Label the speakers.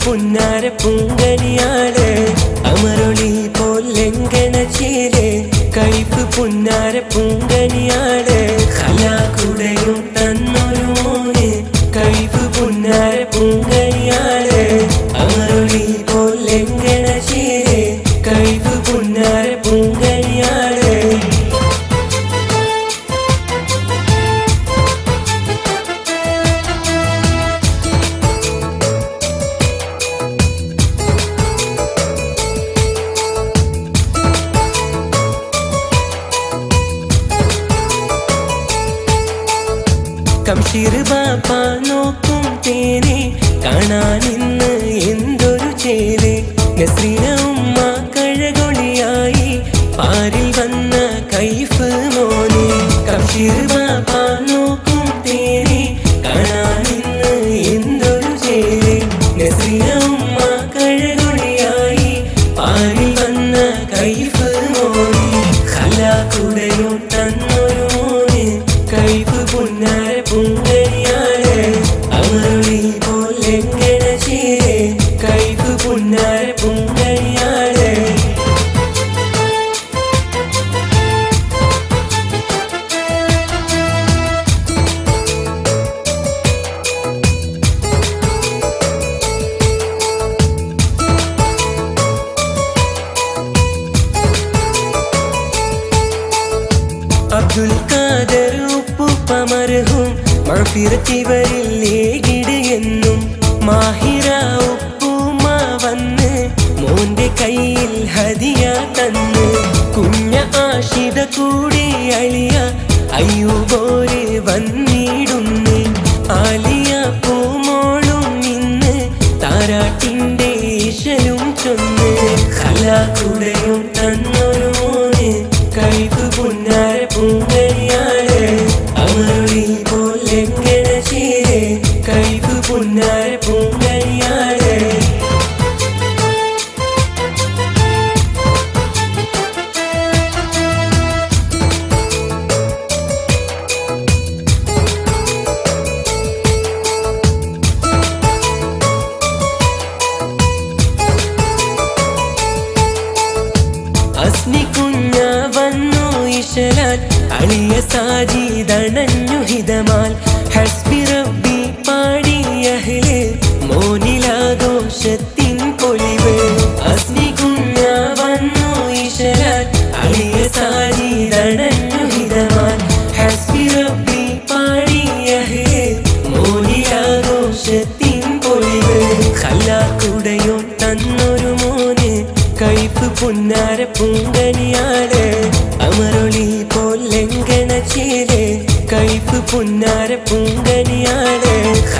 Speaker 1: പുന്നാര പൂങ്കനിയാണ് അമരൊളി പോലെങ്കണ ചേര് കൈഫ് പുന്നാര പൂങ്കനിയാണ് കലാകുടയും തന്നൊരു മോന് കൈഫ് പുന്നാര പൂങ്കനിയാണ് അമരൊളി പോലെങ്കണ ചേര് കൈഫ് പുന്നാര പൂങ്കനിയാണ് കംഷീർ ബാപ്പ നോക്കും തേനെ കാണാൻ ഇന്ന് എന്തൊരു ചേര് നസ്രീന ഉമ്മ കഴകൊളിയായി പാരിൽ വന്ന കൈഫ് മോനെ കംഷീർ ബാപ്പ നോക്കും തേനെ കാണാൻ ഇന്ന് എന്തൊരു ചേര് നസ്രീന ഉമ്മ കഴകൊളിയായി പാരിൽ വന്ന കൈഫ് മോനെ കലാകുടയും തന്നൊരു മോനെ കൈഫ് പുന്നാര പുങ്കരിയാണ് അമരുളി പോലെങ്കണ ചേര് കൈഫ് പുന്നാര പുങ്കരിയാണ് അബ്ദുൽ ഖാദർ ഉപ്പുപ്പമർഹും മഴഫിറത്തിവരിൽ ഏകിട് എന്നും മാഹിറ ഉപ്പുമ വന്ന് മോന്റെ കയ്യിൽ ഹദിയ തന്ന് കുഞ്ഞ ആശിത കൂടി അളിയ അയ്യൂബോര് വന്നിടുന്നു ആലിയ പൂമോളും ഇന്ന് താരാട്ടിന്റെ ഈശലും ചൊന്ന് കലാകുടയും തന്നൊരു മോന് കൈഫ് പുന്നാര പൂങ്കരിയാണ് അമരുളി പോലെങ്കണ ചേര് കൈഫ് പുന്നാര പൂങ്കരിയാണ് അസ്നി കുഞ്ഞ വന്നു ഇശലാൽ അളിയ സാജിതണഞ്ഞു ഹിതമാൽ ഹസ്ബി റബ്ബി പാടി അഹ്ല് മോനിലാദോഷത്തിൻ പൊലിവ് അസ്നി കുഞ്ഞ വന്നു ഇശലാൽ അളിയ സാജിതണഞ്ഞു ഹിതമാൽ ഹസ്ബി റബ്ബി പാടി അഹ്ല് മോനിലാദോഷത്തിൻ പൊലിവ് കല്ലാക്കുടയും തന്നൊരു മോന് കൈഫ് പുന്നാര പൂങ്കനിയാണ് അമരൊളി പോലെങ്കണ ചേര് കൈഫ് പുന്നാര പൂങ്കനിയാണ്